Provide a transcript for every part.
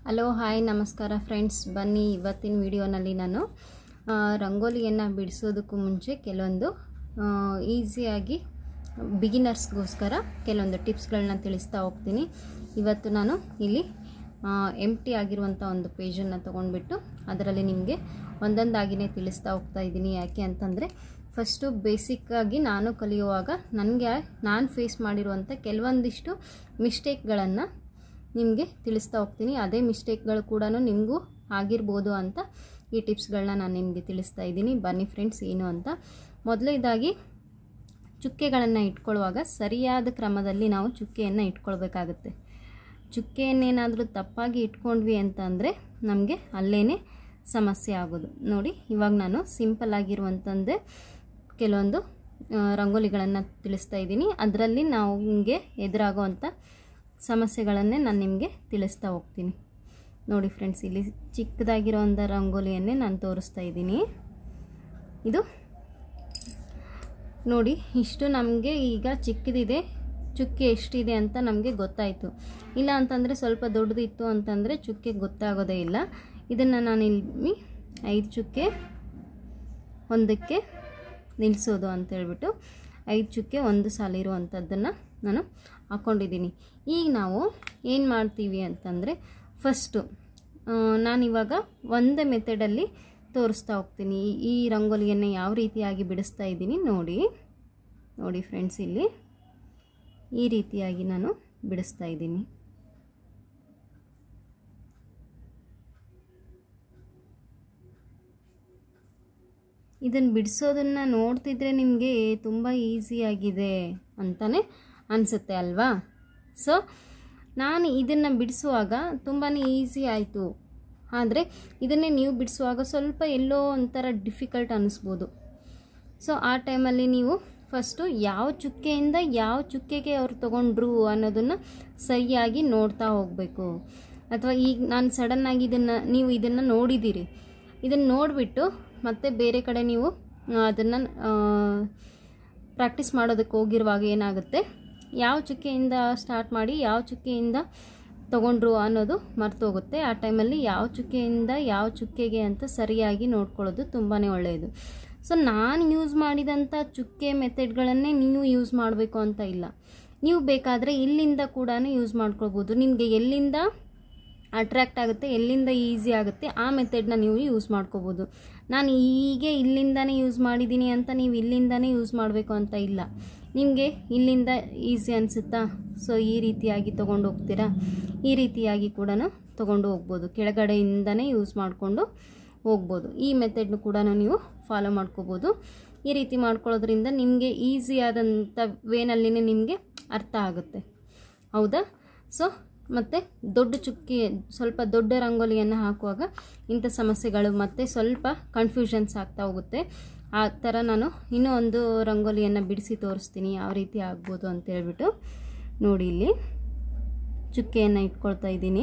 hello hi ನಮಸ್ಕಾರ friends ಬನ್ನಿ ಇವತ್ತಿನ ವಿಡಿಯೋನಲ್ಲಿ ನಾನು ಆ, ರಂಗೋಲಿಯನ್ನು ಬಿಡಿಸೋದಕ್ಕೂ ಮುಂಚೆ ಕೆಲವೊಂದು ಈಸಿಯಾಗಿ ಬಿಗಿನರ್ಸ್ಗೋಸ್ಕರ ಕೆಲವೊಂದು ಟಿಪ್ಸ್ಗಳನ್ನ ತಿಳಿಸ್ತಾ ಹೋಗ್ತೀನಿ ಇವತ್ತು ನಾನು ಇಲ್ಲಿ ಎಂಟಿ ಆಗಿರುವಂಥ ಒಂದು ಪೇಜನ್ನು ತೊಗೊಂಡ್ಬಿಟ್ಟು ಅದರಲ್ಲಿ ನಿಮಗೆ ಒಂದೊಂದಾಗಿನೇ ತಿಳಿಸ್ತಾ ಹೋಗ್ತಾ ಇದ್ದೀನಿ ಯಾಕೆ ಅಂತಂದರೆ ಫಸ್ಟು ಬೇಸಿಕ್ಕಾಗಿ ನಾನು ಕಲಿಯುವಾಗ ನನಗೆ ನಾನು ಫೇಸ್ ಮಾಡಿರುವಂಥ ಕೆಲವೊಂದಿಷ್ಟು ಮಿಸ್ಟೇಕ್ಗಳನ್ನು ನಿಮಗೆ ತಿಳಿಸ್ತಾ ಹೋಗ್ತೀನಿ ಅದೇ ಮಿಸ್ಟೇಕ್ಗಳು ಕೂಡ ನಿಮಗೂ ಆಗಿರ್ಬೋದು ಅಂತ ಈ ಟಿಪ್ಸ್ಗಳನ್ನ ನಾನು ನಿಮಗೆ ತಿಳಿಸ್ತಾ ಇದ್ದೀನಿ ಬನ್ನಿ ಫ್ರೆಂಡ್ಸ್ ಏನು ಅಂತ ಮೊದಲನೇದಾಗಿ ಚುಕ್ಕೆಗಳನ್ನು ಇಟ್ಕೊಳ್ಳುವಾಗ ಸರಿಯಾದ ಕ್ರಮದಲ್ಲಿ ನಾವು ಚುಕ್ಕೆಯನ್ನು ಇಟ್ಕೊಳ್ಬೇಕಾಗುತ್ತೆ ಚುಕ್ಕೆಯನ್ನೇನಾದರೂ ತಪ್ಪಾಗಿ ಇಟ್ಕೊಂಡ್ವಿ ಅಂತ ಅಂದರೆ ನಮಗೆ ಅಲ್ಲೇ ಸಮಸ್ಯೆ ಆಗೋದು ನೋಡಿ ಇವಾಗ ನಾನು ಸಿಂಪಲ್ ಆಗಿರುವಂಥದ್ದೇ ಕೆಲವೊಂದು ಆ, ರಂಗೋಲಿಗಳನ್ನು ತಿಳಿಸ್ತಾ ಇದ್ದೀನಿ ಅದರಲ್ಲಿ ನಾವು ನಿಮಗೆ ಎದುರಾಗುವಂಥ ಸಮಸ್ಯೆಗಳನ್ನೇ ನಾನು ನಿಮಗೆ ತಿಳಿಸ್ತಾ ಹೋಗ್ತೀನಿ ನೋಡಿ ಫ್ರೆಂಡ್ಸ್ ಇಲ್ಲಿ ಚಿಕ್ಕದಾಗಿರೋ ಒಂದು ರಂಗೋಲಿಯನ್ನೇ ನಾನು ತೋರಿಸ್ತಾ ಇದ್ದೀನಿ ಇದು ನೋಡಿ ಇಷ್ಟು ನಮಗೆ ಈಗ ಚಿಕ್ಕದಿದೆ ಚುಕ್ಕೆ ಎಷ್ಟಿದೆ ಅಂತ ನಮಗೆ ಗೊತ್ತಾಯಿತು ಇಲ್ಲ ಅಂತಂದರೆ ಸ್ವಲ್ಪ ದೊಡ್ಡದಿತ್ತು ಅಂತಂದರೆ ಚುಕ್ಕೆ ಗೊತ್ತಾಗೋದೇ ಇಲ್ಲ ಇದನ್ನು ನಾನು ಇಲ್ಲಿ ಐದು ಚುಕ್ಕೆ ಒಂದಕ್ಕೆ ನಿಲ್ಲಿಸೋದು ಅಂತೇಳ್ಬಿಟ್ಟು ಐದು ಚುಕ್ಕೆ ಒಂದು ಸಾಲ ಇರುವಂಥದ್ದನ್ನು ನಾನು ಹಾಕ್ಕೊಂಡಿದ್ದೀನಿ ಈಗ ನಾವು ಏನು ಮಾಡ್ತೀವಿ ಅಂತಂದರೆ ಫಸ್ಟು ನಾನಿವಾಗ ಒಂದೇ ಮೆಥಡಲ್ಲಿ ತೋರಿಸ್ತಾ ಹೋಗ್ತೀನಿ ಈ- ಈ ರಂಗೋಲಿಯನ್ನು ಯಾವ ರೀತಿಯಾಗಿ ಬಿಡಿಸ್ತಾ ಇದ್ದೀನಿ ನೋಡಿ ನೋಡಿ ಫ್ರೆಂಡ್ಸ್ ಇಲ್ಲಿ ಈ ರೀತಿಯಾಗಿ ನಾನು ಬಿಡಿಸ್ತಾ ಇದ್ದೀನಿ ಇದನ್ನು ಬಿಡಿಸೋದನ್ನು ನೋಡ್ತಿದ್ರೆ ನಿಮಗೆ ತುಂಬ ಈಸಿಯಾಗಿದೆ ಅಂತಲೇ ಅನಿಸುತ್ತೆ ಅಲ್ವಾ ಸೊ ನಾನು ಇದನ್ನು ಬಿಡಿಸುವಾಗ ತುಂಬಾ ಈಸಿ ಆಯಿತು ಆದರೆ ಇದನ್ನೇ ನೀವು ಬಿಡಿಸುವಾಗ ಸ್ವಲ್ಪ ಎಲ್ಲೋ ಒಂಥರ ಡಿಫಿಕಲ್ಟ್ ಅನ್ನಿಸ್ಬೋದು ಸೊ ಆ ಟೈಮಲ್ಲಿ ನೀವು ಫಸ್ಟು ಯಾವ ಚುಕ್ಕೆಯಿಂದ ಯಾವ ಚುಕ್ಕೆಗೆ ಅವ್ರು ತೊಗೊಂಡ್ರು ಅನ್ನೋದನ್ನು ಸರಿಯಾಗಿ ನೋಡ್ತಾ ಹೋಗಬೇಕು ಅಥವಾ ಈಗ ನಾನು ಸಡನ್ನಾಗಿ ಇದನ್ನು ನೀವು ಇದನ್ನು ನೋಡಿದ್ದೀರಿ ಇದನ್ನು ನೋಡಿಬಿಟ್ಟು ಮತ್ತೆ ಬೇರೆ ಕಡೆ ನೀವು ಅದನ್ನು ಪ್ರಾಕ್ಟೀಸ್ ಮಾಡೋದಕ್ಕೆ ಹೋಗಿರುವಾಗ ಏನಾಗುತ್ತೆ ಯಾವ ಚುಕ್ಕೆಯಿಂದ ಸ್ಟಾರ್ಟ್ ಮಾಡಿ ಯಾವ ಚುಕ್ಕೆಯಿಂದ ತೊಗೊಂಡ್ರು ಅನ್ನೋದು ಮರ್ತೋಗುತ್ತೆ ಆ ಟೈಮಲ್ಲಿ ಯಾವ ಚುಕ್ಕೆಯಿಂದ ಯಾವ ಚುಕ್ಕೆಗೆ ಅಂತ ಸರಿಯಾಗಿ ನೋಡ್ಕೊಳ್ಳೋದು ತುಂಬಾ ಒಳ್ಳೆಯದು ಸೊ ನಾನು ಯೂಸ್ ಮಾಡಿದಂಥ ಚುಕ್ಕೆ ಮೆಥಡ್ಗಳನ್ನೇ ನೀವು ಯೂಸ್ ಮಾಡಬೇಕು ಅಂತ ಇಲ್ಲ ನೀವು ಬೇಕಾದರೆ ಇಲ್ಲಿಂದ ಕೂಡ ಯೂಸ್ ಮಾಡ್ಕೊಳ್ಬೋದು ನಿಮಗೆ ಎಲ್ಲಿಂದ ಅಟ್ರ್ಯಾಕ್ಟ್ ಆಗುತ್ತೆ ಎಲ್ಲಿಂದ ಈಸಿ ಆಗುತ್ತೆ ಆ ಮೆಥಡ್ನ ನೀವು ಯೂಸ್ ಮಾಡ್ಕೋಬೋದು ನಾನು ಹೀಗೆ ಇಲ್ಲಿಂದನೇ ಯೂಸ್ ಮಾಡಿದ್ದೀನಿ ಅಂತ ನೀವು ಇಲ್ಲಿಂದನೇ ಯೂಸ್ ಮಾಡಬೇಕು ಅಂತ ಇಲ್ಲ ನಿಮಗೆ ಇಲ್ಲಿಂದ ಈಸಿ ಅನಿಸುತ್ತಾ ಸೊ ಈ ರೀತಿಯಾಗಿ ತೊಗೊಂಡು ಹೋಗ್ತೀರಾ ಈ ರೀತಿಯಾಗಿ ಕೂಡ ತೊಗೊಂಡು ಹೋಗ್ಬೋದು ಕೆಳಗಡೆಯಿಂದನೇ ಯೂಸ್ ಮಾಡಿಕೊಂಡು ಹೋಗ್ಬೋದು ಈ ಮೆಥಡ್ನು ಕೂಡ ನೀವು ಫಾಲೋ ಮಾಡ್ಕೋಬೋದು ಈ ರೀತಿ ಮಾಡ್ಕೊಳ್ಳೋದ್ರಿಂದ ನಿಮಗೆ ಈಸಿ ಆದಂಥ ವೇನಲ್ಲಿನೇ ನಿಮಗೆ ಅರ್ಥ ಆಗುತ್ತೆ ಹೌದಾ ಸೊ ಮತ್ತು ದೊಡ್ಡ ಚುಕ್ಕಿ ಸ್ವಲ್ಪ ದೊಡ್ಡ ರಂಗೋಲಿಯನ್ನು ಹಾಕುವಾಗ ಇಂಥ ಸಮಸ್ಯೆಗಳು ಮತ್ತು ಸ್ವಲ್ಪ ಕನ್ಫ್ಯೂಷನ್ಸ್ ಆಗ್ತಾ ಹೋಗುತ್ತೆ ಆ ಥರ ನಾನು ಇನ್ನೂ ಒಂದು ರಂಗೋಲಿಯನ್ನು ಬಿಡಿಸಿ ತೋರಿಸ್ತೀನಿ ಯಾವ ರೀತಿ ಆಗ್ಬೋದು ಅಂತ ಹೇಳ್ಬಿಟ್ಟು ನೋಡಿ ಇಲ್ಲಿ ಚುಕ್ಕೆಯನ್ನು ಇಟ್ಕೊಳ್ತಾ ಇದ್ದೀನಿ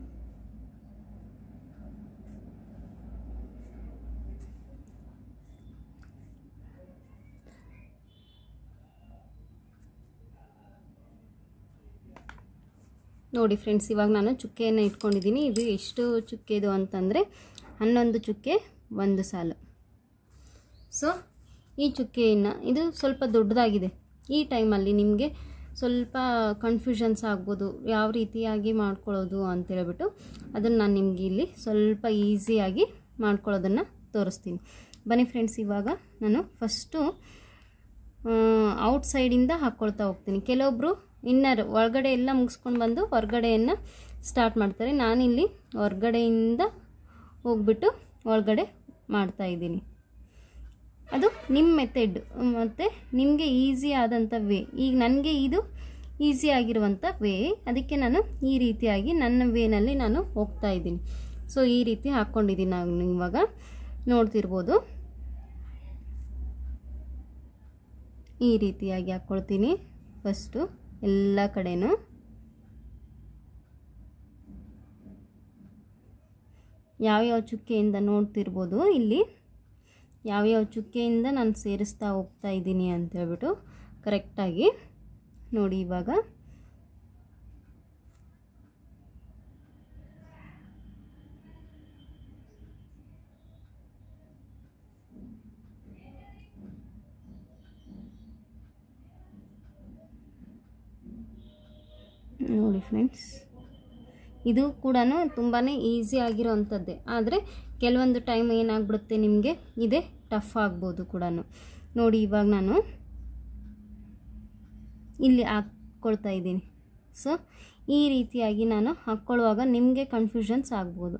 ನೋಡಿ ಫ್ರೆಂಡ್ಸ್ ಇವಾಗ ನಾನು ಚುಕ್ಕೆಯನ್ನು ಇಟ್ಕೊಂಡಿದ್ದೀನಿ ಇದು ಎಷ್ಟು ಚುಕ್ಕೆದು ಅಂತಂದರೆ ಹನ್ನೊಂದು ಚುಕ್ಕೆ ಒಂದು ಸಾಲು ಸೊ ಈ ಚುಕ್ಕೆಯನ್ನು ಇದು ಸ್ವಲ್ಪ ದೊಡ್ಡದಾಗಿದೆ ಈ ಟೈಮಲ್ಲಿ ನಿಮಗೆ ಸ್ವಲ್ಪ ಕನ್ಫ್ಯೂಷನ್ಸ್ ಆಗ್ಬೋದು ಯಾವ ರೀತಿಯಾಗಿ ಮಾಡ್ಕೊಳ್ಳೋದು ಅಂತೇಳ್ಬಿಟ್ಟು ಅದನ್ನು ನಾನು ನಿಮಗೆ ಇಲ್ಲಿ ಸ್ವಲ್ಪ ಈಸಿಯಾಗಿ ಮಾಡ್ಕೊಳ್ಳೋದನ್ನು ತೋರಿಸ್ತೀನಿ ಬನ್ನಿ ಫ್ರೆಂಡ್ಸ್ ಇವಾಗ ನಾನು ಫಸ್ಟು ಔಟ್ ಸೈಡಿಂದ ಹಾಕ್ಕೊಳ್ತಾ ಹೋಗ್ತೀನಿ ಕೆಲವೊಬ್ಬರು ಇನ್ನರ್ ಒಳಗಡೆ ಎಲ್ಲ ಮುಗಿಸ್ಕೊಂಡು ಬಂದು ಹೊರಗಡೆಯನ್ನು ಸ್ಟಾರ್ಟ್ ಮಾಡ್ತಾರೆ ನಾನಿಲ್ಲಿ ಹೊರಗಡೆಯಿಂದ ಹೋಗ್ಬಿಟ್ಟು ಒಳಗಡೆ ಮಾಡ್ತಾ ಇದ್ದೀನಿ ಅದು ನಿಮ್ಮ ಮೆಥಡ್ ಮತ್ತು ನಿಮಗೆ ಈಸಿ ಆದಂಥ ವೇ ಈಗ ನನಗೆ ಇದು ಈಸಿ ಆಗಿರುವಂಥ ವೇ ಅದಕ್ಕೆ ನಾನು ಈ ರೀತಿಯಾಗಿ ನನ್ನ ವೇನಲ್ಲಿ ನಾನು ಹೋಗ್ತಾ ಇದ್ದೀನಿ ಸೊ ಈ ರೀತಿ ಹಾಕ್ಕೊಂಡಿದ್ದೀನಿ ನಾನು ಇವಾಗ ನೋಡ್ತಿರ್ಬೋದು ಈ ರೀತಿಯಾಗಿ ಹಾಕ್ಕೊಳ್ತೀನಿ ಫಸ್ಟು ಎಲ್ಲ ಕಡೆನೂ ಯಾವ್ಯಾವ ಚುಕ್ಕೆಯಿಂದ ನೋಡ್ತಿರ್ಬೋದು ಇಲ್ಲಿ ಯಾವ್ಯಾವ ಚುಕ್ಕೆಯಿಂದ ನಾನು ಸೇರಿಸ್ತಾ ಹೋಗ್ತಾ ಇದ್ದೀನಿ ಅಂತ ಹೇಳ್ಬಿಟ್ಟು ಕರೆಕ್ಟಾಗಿ ನೋಡಿ ಇವಾಗ ನೋಡಿ ಫ್ರೆಂಡ್ಸ್ ಇದು ಕೂಡ ತುಂಬಾ ಈಸಿ ಆಗಿರೋವಂಥದ್ದೇ ಆದರೆ ಕೆಲವೊಂದು ಟೈಮ್ ಏನಾಗ್ಬಿಡುತ್ತೆ ನಿಮಗೆ ಇದೇ ಟಫ್ ಆಗ್ಬೋದು ಕೂಡ ನೋಡಿ ಇವಾಗ ನಾನು ಇಲ್ಲಿ ಹಾಕ್ಕೊಳ್ತಾ ಇದ್ದೀನಿ ಸೊ ಈ ರೀತಿಯಾಗಿ ನಾನು ಹಾಕ್ಕೊಳ್ಳುವಾಗ ನಿಮಗೆ ಕನ್ಫ್ಯೂಷನ್ಸ್ ಆಗ್ಬೋದು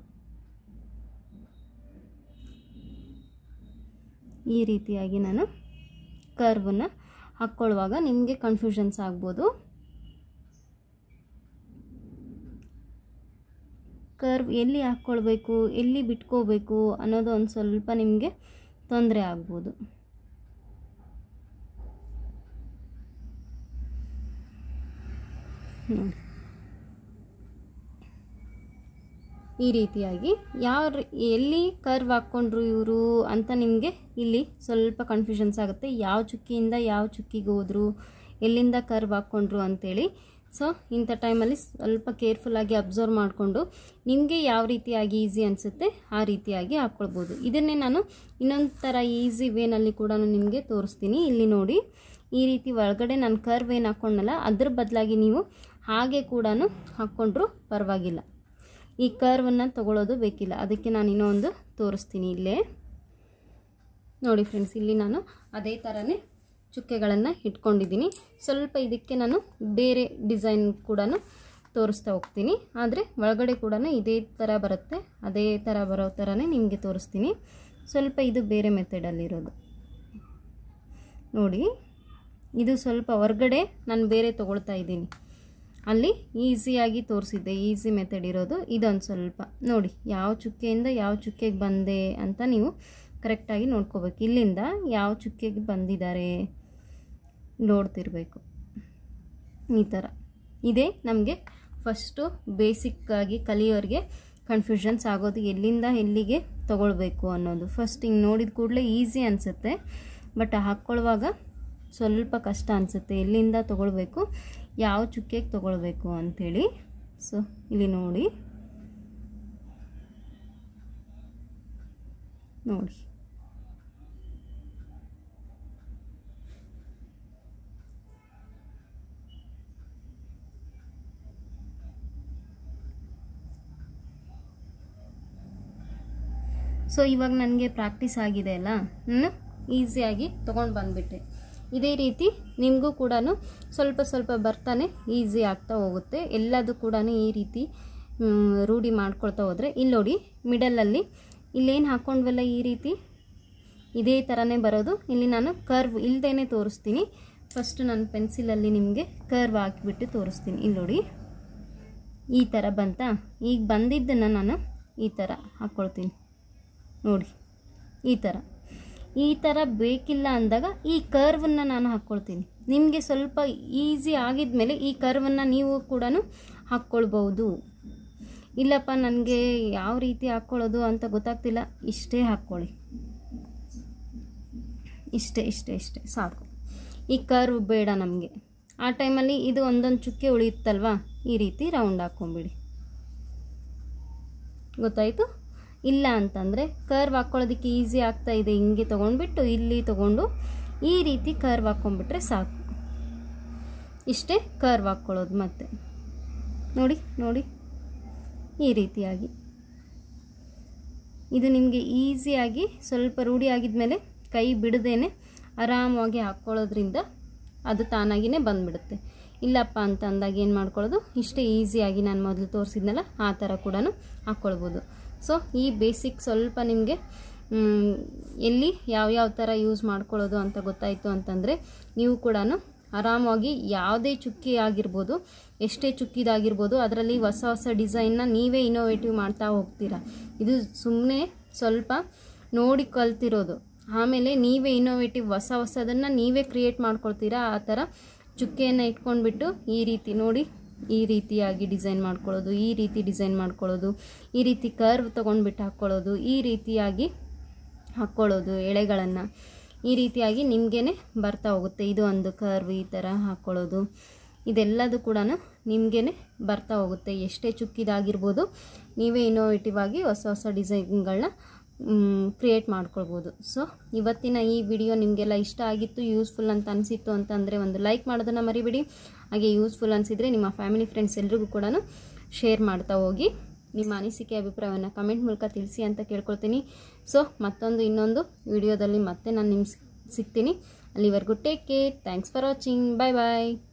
ಈ ರೀತಿಯಾಗಿ ನಾನು ಕರ್ವನ್ನು ಹಾಕ್ಕೊಳ್ಳುವಾಗ ನಿಮಗೆ ಕನ್ಫ್ಯೂಷನ್ಸ್ ಆಗ್ಬೋದು ಕರ್ವ್ ಎಲ್ಲಿ ಹಾಕ್ಕೊಳ್ಬೇಕು ಎಲ್ಲಿ ಬಿಟ್ಕೋಬೇಕು ಅನ್ನೋದು ಒಂದು ಸ್ವಲ್ಪ ನಿಮಗೆ ತೊಂದರೆ ಆಗ್ಬೋದು ನೋಡಿ ಈ ರೀತಿಯಾಗಿ ಯಾವ ರೀ- ಎಲ್ಲಿ ಕರ್ವ್ ಹಾಕ್ಕೊಂಡ್ರು ಇವರು ಅಂತ ನಿಮಗೆ ಇಲ್ಲಿ ಸ್ವಲ್ಪ ಕನ್ಫ್ಯೂಷನ್ಸ್ ಆಗುತ್ತೆ ಯಾವ ಚುಕ್ಕಿಯಿಂದ ಯಾವ ಚುಕ್ಕಿಗೆ ಹೋದ್ರು ಎಲ್ಲಿಂದ ಕರ್ವ್ ಹಾಕ್ಕೊಂಡ್ರು ಅಂತೇಳಿ ಸೊ ಇಂಥ ಟೈಮಲ್ಲಿ ಸ್ವಲ್ಪ ಕೇರ್ಫುಲ್ಲಾಗಿ ಅಬ್ಸರ್ವ್ ಮಾಡಿಕೊಂಡು ನಿಮಗೆ ಯಾವ ರೀತಿಯಾಗಿ ಈಸಿ ಅನಿಸುತ್ತೆ ಆ ರೀತಿಯಾಗಿ ಹಾಕ್ಕೊಳ್ಬೋದು ಇದನ್ನೇ ನಾನು ಇನ್ನೊಂದು ಥರ ಈಸಿ ವೇನಲ್ಲಿ ಕೂಡ ನಿಮಗೆ ತೋರಿಸ್ತೀನಿ ಇಲ್ಲಿ ನೋಡಿ ಈ ರೀತಿ ಒಳಗಡೆ ನಾನು ಕರ್ವ್ ಏನು ಹಾಕ್ಕೊಂಡಲ್ಲ ಅದ್ರ ಬದಲಾಗಿ ನೀವು ಹಾಗೆ ಕೂಡ ಹಾಕ್ಕೊಂಡ್ರೂ ಪರವಾಗಿಲ್ಲ ಈ ಕರ್ವನ್ನು ತಗೊಳ್ಳೋದು ಬೇಕಿಲ್ಲ ಅದಕ್ಕೆ ನಾನು ಇನ್ನೊಂದು ತೋರಿಸ್ತೀನಿ ಇಲ್ಲೇ ನೋಡಿ ಫ್ರೆಂಡ್ಸ್ ಇಲ್ಲಿ ನಾನು ಅದೇ ಥರನೇ ಚುಕ್ಕೆಗಳನ್ನು ಇಟ್ಕೊಂಡಿದ್ದೀನಿ ಸ್ವಲ್ಪ ಇದಕ್ಕೆ ನಾನು ಬೇರೆ ಡಿಸೈನ್ ಕೂಡ ತೋರಿಸ್ತಾ ಹೋಗ್ತೀನಿ ಆದರೆ ಒಳಗಡೆ ಕೂಡ ಇದೇ ಥರ ಬರುತ್ತೆ ಅದೇ ಥರ ಬರೋ ಥರನೇ ನಿಮಗೆ ತೋರಿಸ್ತೀನಿ ಸ್ವಲ್ಪ ಇದು ಬೇರೆ ಮೆಥಡಲ್ಲಿರೋದು ನೋಡಿ ಇದು ಸ್ವಲ್ಪ ಹೊರ್ಗಡೆ ನಾನು ಬೇರೆ ತೊಗೊಳ್ತಾ ಇದ್ದೀನಿ ಅಲ್ಲಿ ಈಸಿಯಾಗಿ ತೋರಿಸಿದ್ದೆ ಈಸಿ ಮೆಥಡ್ ಇರೋದು ಇದೊಂದು ಸ್ವಲ್ಪ ನೋಡಿ ಯಾವ ಚುಕ್ಕೆಯಿಂದ ಯಾವ ಚುಕ್ಕೆಗೆ ಬಂದೆ ಅಂತ ನೀವು ಕರೆಕ್ಟಾಗಿ ನೋಡ್ಕೋಬೇಕು ಇಲ್ಲಿಂದ ಯಾವ ಚುಕ್ಕೆಗೆ ಬಂದಿದ್ದಾರೆ ನೋಡ್ತಿರ್ಬೇಕು ಈ ಥರ ಇದೇ ನಮಗೆ ಫಸ್ಟು ಬೇಸಿಕ್ಕಾಗಿ ಕಲಿಯೋರಿಗೆ ಕನ್ಫ್ಯೂಷನ್ಸ್ ಆಗೋದು ಎಲ್ಲಿಂದ ಎಲ್ಲಿಗೆ ತೊಗೊಳ್ಬೇಕು ಅನ್ನೋದು ಫಸ್ಟ್ ಹಿಂಗೆ ನೋಡಿದ ಕೂಡಲೇ ಈಸಿ ಅನಿಸುತ್ತೆ ಬಟ್ ಹಾಕ್ಕೊಳ್ಳುವಾಗ ಸ್ವಲ್ಪ ಕಷ್ಟ ಅನಿಸುತ್ತೆ ಎಲ್ಲಿಂದ ತೊಗೊಳ್ಬೇಕು ಯಾವ ಚುಕ್ಕೆಗೆ ತೊಗೊಳ್ಬೇಕು ಅಂಥೇಳಿ ಸೊ ಇಲ್ಲಿ ನೋಡಿ ನೋಡಿ ಸೊ ಇವಾಗ ನನಗೆ ಪ್ರಾಕ್ಟೀಸ್ ಆಗಿದೆ ಅಲ್ಲ ನಾನು ಈಸಿಯಾಗಿ ತೊಗೊಂಡು ಬಂದುಬಿಟ್ಟೆ ಇದೇ ರೀತಿ ನಿಮಗೂ ಕೂಡ ಸ್ವಲ್ಪ ಸ್ವಲ್ಪ ಬರ್ತಾನೆ ಈಸಿ ಆಗ್ತಾ ಹೋಗುತ್ತೆ ಎಲ್ಲದು ಕೂಡ ಈ ರೀತಿ ಮ್, ರೂಢಿ ಮಾಡ್ಕೊಳ್ತಾ ಹೋದರೆ ಇಲ್ಲಿ ನೋಡಿ ಮಿಡಲಲ್ಲಿ ಇಲ್ಲೇನು ಹಾಕ್ಕೊಂಡ್ವಲ್ಲ ಈ ರೀತಿ ಇದೇ ಥರನೇ ಬರೋದು ಇಲ್ಲಿ ನಾನು ಕರ್ವ್ ಇಲ್ಲದೇ ತೋರಿಸ್ತೀನಿ ಫಸ್ಟ್ ನಾನು ಪೆನ್ಸಿಲಲ್ಲಿ ನಿಮಗೆ ಕರ್ವ್ ಹಾಕಿಬಿಟ್ಟು ತೋರಿಸ್ತೀನಿ ಇಲ್ಲಿ ನೋಡಿ ಈ ಥರ ಬಂತಾ ಈಗ ಬಂದಿದ್ದನ್ನು ನಾನು ಈ ಥರ ಹಾಕ್ಕೊಳ್ತೀನಿ ನೋಡಿ ಈ ಥರ ಈ ಥರ ಬೇಕಿಲ್ಲ ಅಂದಾಗ ಈ ಕರ್ವನ್ನು ನಾನು ಹಾಕ್ಕೊಳ್ತೀನಿ ನಿಮಗೆ ಸ್ವಲ್ಪ ಈಸಿ ಆಗಿದ್ಮೇಲೆ ಈ ಕರ್ವನ್ನು ನೀವು ಕೂಡ ಹಾಕ್ಕೊಳ್ಬೋದು ಇಲ್ಲಪ್ಪ ನನಗೆ ಯಾವ ರೀತಿ ಹಾಕ್ಕೊಳ್ಳೋದು ಅಂತ ಗೊತ್ತಾಗ್ತಿಲ್ಲ ಇಷ್ಟೇ ಹಾಕ್ಕೊಳ್ಳಿ ಇಷ್ಟೇ ಇಷ್ಟೇ ಇಷ್ಟೇ ಸಾಕು ಈ ಕರ್ವ್ ಬೇಡ ನಮಗೆ ಆ ಟೈಮಲ್ಲಿ ಇದು ಒಂದೊಂದು ಚುಕ್ಕೆ ಉಳಿಯುತ್ತಲ್ವಾ ಈ ರೀತಿ ರೌಂಡ್ ಹಾಕ್ಕೊಂಬಿಡಿ ಗೊತ್ತಾಯಿತು ಇಲ್ಲ ಅಂತಂದರೆ ಕರ್ವ್ ಹಾಕ್ಕೊಳ್ಳೋದಕ್ಕೆ ಈಸಿ ಆಗ್ತಾ ಇದೆ ಹಿಂಗೆ ತೊಗೊಂಡ್ಬಿಟ್ಟು ಇಲ್ಲಿ ತೊಗೊಂಡು ಈ ರೀತಿ ಕರ್ವ್ ಹಾಕ್ಕೊಂಡ್ಬಿಟ್ರೆ ಸಾಕು ಇಷ್ಟೇ ಕರ್ವ್ ಹಾಕ್ಕೊಳ್ಳೋದು ಮತ್ತೆ ನೋಡಿ ನೋಡಿ ಈ ರೀತಿಯಾಗಿ ಇದು ನಿಮಗೆ ಈಸಿಯಾಗಿ ಸ್ವಲ್ಪ ರೂಢಿ ಆಗಿದ್ಮೇಲೆ ಕೈ ಬಿಡದೇನೆ ಆರಾಮವಾಗಿ ಹಾಕ್ಕೊಳ್ಳೋದ್ರಿಂದ ಅದು ತಾನಾಗಿಯೇ ಬಂದುಬಿಡುತ್ತೆ ಇಲ್ಲಪ್ಪ ಅಂತ ಅಂದಾಗ ಏನು ಮಾಡ್ಕೊಳ್ಳೋದು ಇಷ್ಟೇ ಈಸಿಯಾಗಿ ನಾನು ಮೊದಲು ತೋರಿಸಿದ್ನಲ್ಲ ಆ ಥರ ಕೂಡ ಹಾಕ್ಕೊಳ್ಬೋದು ಸೊ ಈ ಬೇಸಿಕ್ ಸ್ವಲ್ಪ ನಿಮಗೆ ಮ್, ಎಲ್ಲಿ ಯಾವ್ಯಾವ ಥರ ಯೂಸ್ ಮಾಡ್ಕೊಳ್ಳೋದು ಅಂತ ಗೊತ್ತಾಯಿತು ಅಂತಂದರೆ ನೀವು ಕೂಡ ಆರಾಮಾಗಿ ಯಾವುದೇ ಚುಕ್ಕಿ ಆಗಿರ್ಬೋದು ಎಷ್ಟೇ ಚುಕ್ಕಿದಾಗಿರ್ಬೋದು ಅದರಲ್ಲಿ ಹೊಸ ಹೊಸ ಡಿಸೈನ್ನ ನೀವೇ ಇನೋವೇಟಿವ್ ಮಾಡ್ತಾ ಹೋಗ್ತೀರಾ ಇದು ಸುಮ್ಮನೆ ಸ್ವಲ್ಪ ನೋಡಿ ಕಲ್ತಿರೋದು ಆಮೇಲೆ ನೀವೇ ಇನೋವೇಟಿವ್ ಹೊಸ ಹೊಸದನ್ನು ನೀವೇ ಕ್ರಿಯೇಟ್ ಮಾಡ್ಕೊಳ್ತೀರಾ ಆ ಥರ ಚುಕ್ಕೆಯನ್ನು ಇಟ್ಕೊಂಡ್ಬಿಟ್ಟು ಈ ರೀತಿ ನೋಡಿ ಈ ರೀತಿಯಾಗಿ ಡಿಸೈನ್ ಮಾಡ್ಕೊಳ್ಳೋದು ಈ ರೀತಿ ಡಿಸೈನ್ ಮಾಡ್ಕೊಳ್ಳೋದು ಈ ರೀತಿ ಕರ್ವ್ ತೊಗೊಂಡ್ಬಿಟ್ಟು ಹಾಕ್ಕೊಳ್ಳೋದು ಈ ರೀತಿಯಾಗಿ ಹಾಕ್ಕೊಳ್ಳೋದು ಎಳೆಗಳನ್ನು ಈ ರೀತಿಯಾಗಿ ನಿಮಗೇ ಬರ್ತಾ ಹೋಗುತ್ತೆ ಇದು ಒಂದು ಕರ್ವ್ ಈ ಥರ ಹಾಕ್ಕೊಳ್ಳೋದು ಇದೆಲ್ಲದು ಕೂಡ ನಿಮಗೇ ಬರ್ತಾ ಹೋಗುತ್ತೆ ಎಷ್ಟೇ ಚುಕ್ಕಿದಾಗಿರ್ಬೋದು ನೀವೇ ಇನೋವೇಟಿವ್ ಆಗಿ ಹೊಸ ಹೊಸ ಡಿಸೈನ್ಗಳನ್ನ ಕ್ರಿಯೇಟ್ ಮಾಡ್ಕೊಳ್ಬೋದು ಸೊ ಇವತ್ತಿನ ಈ ವಿಡಿಯೋ ನಿಮಗೆಲ್ಲ ಇಷ್ಟ ಆಗಿತ್ತು ಯೂಸ್ಫುಲ್ ಅಂತ ಅನಿಸಿತ್ತು ಅಂತಂದರೆ ಒಂದು ಲೈಕ್ ಮಾಡೋದನ್ನು ಮರಿಬೇಡಿ ಹಾಗೆ ಯೂಸ್ಫುಲ್ ಅನಿಸಿದರೆ ನಿಮ್ಮ ಫ್ಯಾಮಿಲಿ ಫ್ರೆಂಡ್ಸ್ ಎಲ್ರಿಗೂ ಕೂಡ ಶೇರ್ ಮಾಡ್ತಾ ಹೋಗಿ ನಿಮ್ಮ ಅನಿಸಿಕೆ ಅಭಿಪ್ರಾಯವನ್ನು ಕಮೆಂಟ್ ಮೂಲಕ ತಿಳಿಸಿ ಅಂತ ಕೇಳ್ಕೊಳ್ತೀನಿ ಸೊ ಮತ್ತೊಂದು ಇನ್ನೊಂದು ವಿಡಿಯೋದಲ್ಲಿ ಮತ್ತೆ ನಾನು ನಿಮ್ಮ ಸಿಗ್ತೀನಿ ಅಲ್ಲಿವರೆಗೂ take care thanks for watching bye bye